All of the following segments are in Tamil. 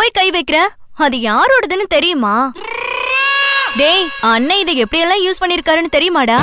போய் கை வைக்கிற அது யாரோடதுன்னு தெரியுமா டேய் அண்ணன் இதை எப்படியெல்லாம் யூஸ் பண்ணிருக்காருன்னு தெரியுமாடா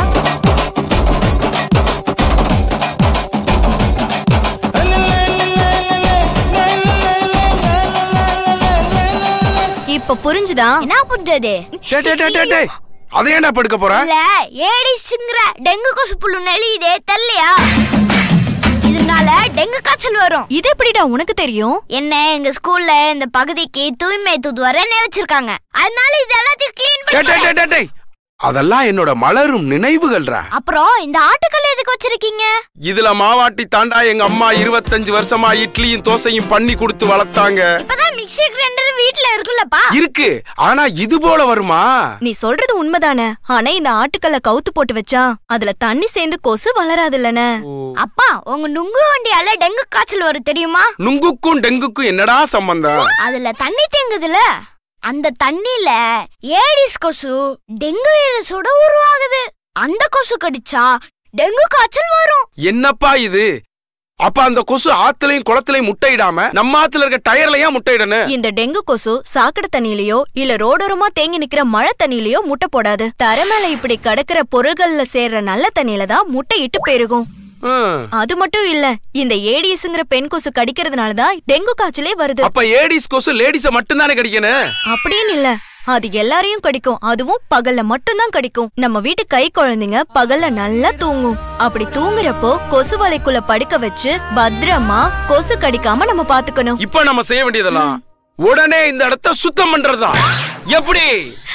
இப்ப புரிஞ்சுதா என்ன பண்றது டே டே டே டே டே அதை ஏன்டா படுக்க போற இல்ல ஏடிஸ்ங்கிற டெங்கு கொசு புழு நெளியுதே தெரியலையா இதனால டெங்கு காய்ச்சல் வரும் இது எப்படிடா உனக்கு தெரியும் என்ன எங்க ஸ்கூல்ல இந்த பகுதிக்கு தூய்மை தூதுவரனே வச்சிருக்காங்க அதனால இது எல்லாத்தையும் க்ளீன் டே டே பண்ணி டே டே டே அதெல்லாம் என்னோட மலரும் நினைவுகள்ரா அப்புறம் இந்த ஆட்டுக்கல் எதுக்கு வச்சிருக்கீங்க இதுல மாவாட்டி தாண்டா எங்க அம்மா இருபத்தஞ்சு வருஷமா இட்லியும் தோசையும் பண்ணி கொடுத்து வளர்த்தாங்க இப்பதான் மிக்ஸி கிரைண்டர் வீட்ல இருக்குல்லப்பா இருக்கு ஆனா இது போல வருமா நீ சொல்றது உண்மைதானே ஆனா இந்த ஆட்டுக்கல்ல கவுத்து போட்டு வச்சா அதுல தண்ணி சேர்ந்து கொசு வளராதுல்லனே அப்பா உங்க நுங்கு வண்டியால டெங்கு காய்ச்சல் வரும் தெரியுமா நுங்குக்கும் டெங்குக்கும் என்னடா சம்பந்தம் அதுல தண்ணி தேங்குதுல அந்த தண்ணில ஏடிஸ் கொசு டெங்கு வைரஸோட உருவாகுது அந்த கொசு கடிச்சா டெங்கு காய்ச்சல் வரும் என்னப்பா இது அப்ப அந்த கொசு ஆத்துலயும் குளத்துலயும் முட்டையிடாம நம்ம ஆத்துல இருக்க டயர்ல ஏன் முட்டையிடணும் இந்த டெங்கு கொசு சாக்கடை தண்ணியிலயோ இல்ல ரோடோரமா தேங்கி நிக்கிற மழை தண்ணியிலயோ முட்டை போடாது தரை மேல இப்படி கிடக்கிற பொருள்கள்ல சேர்ற நல்ல தண்ணியில தான் முட்டை இட்டு பெருகும் ஹம். அது மட்டும் இல்ல இந்த ஏடிஎஸ்ங்கிற பெண் கொசு கடிக்கிறதுனால தான் டெங்கு காய்ச்சலே வருது அப்ப ஏடிஸ் கொசு லேடிஸ மட்டும்தானே கடிக்கணும் அப்படின்னு இல்ல அது எல்லாரையும் கடிக்கும் அதுவும் பகல்ல மட்டும்தான் கடிக்கும் நம்ம வீட்டு கை குழந்தைங்க பகல்ல நல்லா தூங்கும் அப்படி தூங்குறப்போ கொசு வலைக்குள்ள படுக்க வச்சு பத்திரமா கொசு கடிக்காம நம்ம பாத்துக்கணும் இப்ப நம்ம செய்ய வேண்டியதெல்லாம் உடனே இந்த இடத்த சுத்தம் பண்றதா எப்படி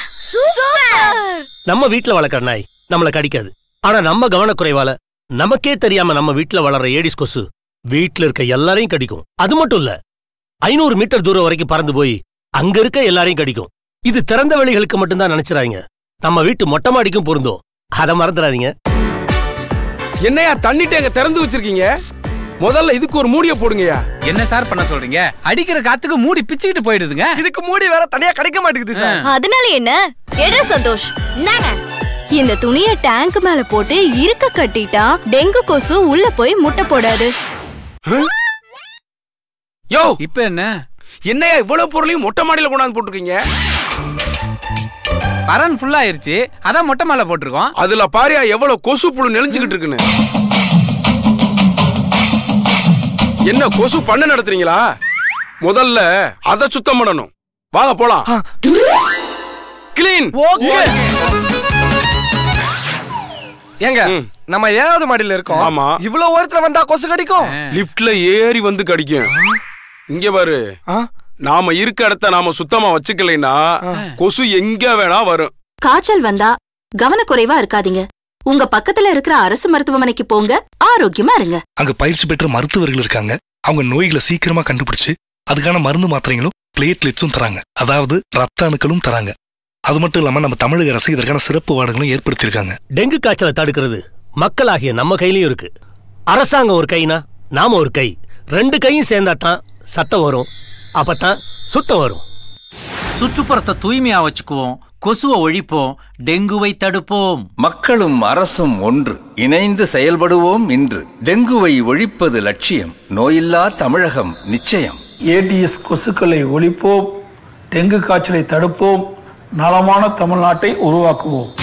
நம்ம வீட்ல வளர்க்குற நாய் நம்மள கடிக்காது ஆனா நம்ம கவனக்குறைவால நமக்கே தெரியாம நம்ம வீட்ல வளர்ற ஏடிஸ் கொசு வீட்ல இருக்க எல்லாரையும் கடிக்கும் அது மட்டும் இல்ல ஐநூறு மீட்டர் தூரம் வரைக்கும் பறந்து போய் அங்க இருக்க எல்லாரையும் கடிக்கும் இது திறந்த வெளிகளுக்கு மட்டும்தான் நினைச்சுறாங்க நம்ம வீட்டு மொட்டை மாடிக்கும் பொருந்தும் அதை மறந்துடாதீங்க என்னையா தண்ணி டேங்க திறந்து வச்சிருக்கீங்க முதல்ல இதுக்கு ஒரு மூடிய போடுங்கயா என்ன சார் பண்ண சொல்றீங்க அடிக்கிற காத்துக்கு மூடி பிச்சுக்கிட்டு போயிடுதுங்க இதுக்கு மூடி வேற தனியா கிடைக்க மாட்டேங்குது சார் அதனால என்ன எடு சந்தோஷ் இந்தாங்க இந்த துணிய டேங்க் மேல போட்டு இருக்க கட்டிட்டா டெங்கு கொசு உள்ள போய் முட்டை போடாது யோ இப்ப என்ன என்னையா இவ்வளவு பொருளையும் மொட்டை மாடியில கொண்டாந்து போட்டிருக்கீங்க பரன் ஃபுல்லா ஆயிருச்சு அதான் மொட்டை மாலை போட்டிருக்கோம் அதுல பாரியா எவ்வளவு கொசு புழு நெளிஞ்சுக்கிட்டு இருக்குன்னு என்ன கொசு பண்ண நடத்துறீங்களா முதல்ல அத சுத்தம் பண்ணணும் வாங்க போலாம் கிளீன் ஓகே ஏங்க ம். நம்ம ஏழாவது மாடியில இருக்கோம் ஆமா. இவ்வளவு ஒருத்தர் வந்தா கொசு கடிக்கும் லிப்ட்ல ஏறி வந்து கடிக்கும் இங்க பாரு ஆ? நாம இருக்க இடத்த நாம சுத்தமா வச்சுக்கலைன்னா கொசு எங்க வேணா வரும் காய்ச்சல் வந்தா கவனக்குறைவா இருக்காதீங்க உங்க பக்கத்துல இருக்கிற அரசு மருத்துவமனைக்கு போங்க ஆரோக்கியமா இருங்க அங்க பயிற்சி பெற்ற மருத்துவர்கள் இருக்காங்க அவங்க நோய்களை சீக்கிரமா கண்டுபிடிச்சு அதுக்கான மருந்து மாத்திரைகளும் பிளேட்லெட்ஸும் தராங்க அதாவது ரத்த அணுக்களும் தராங்க அது மட்டும் இல்லாம நம்ம தமிழக அரசு இதற்கான சிறப்பு வார்டுகளும் ஏற்படுத்தியிருக்காங்க டெங்கு காய்ச்சலை தடுக்கிறது மக்களாகிய நம்ம கையிலயும் இருக்கு அரசாங்கம் ஒரு கைனா நாம ஒரு கை ரெண்டு கையும் சேர்ந்தாதான் சத்தம் வரும் அப்பதான் சுத்தம் வரும் சுற்றுப்புறத்தை தூய்மையா வச்சுக்குவோம் கொசுவை ஒழிப்போம் டெங்குவை தடுப்போம் மக்களும் அரசும் ஒன்று இணைந்து செயல்படுவோம் இன்று டெங்குவை ஒழிப்பது லட்சியம் நோயில்லா தமிழகம் நிச்சயம் ஏடிஎஸ் கொசுக்களை ஒழிப்போம் டெங்கு காய்ச்சலை தடுப்போம் நலமான தமிழ்நாட்டை உருவாக்குவோம்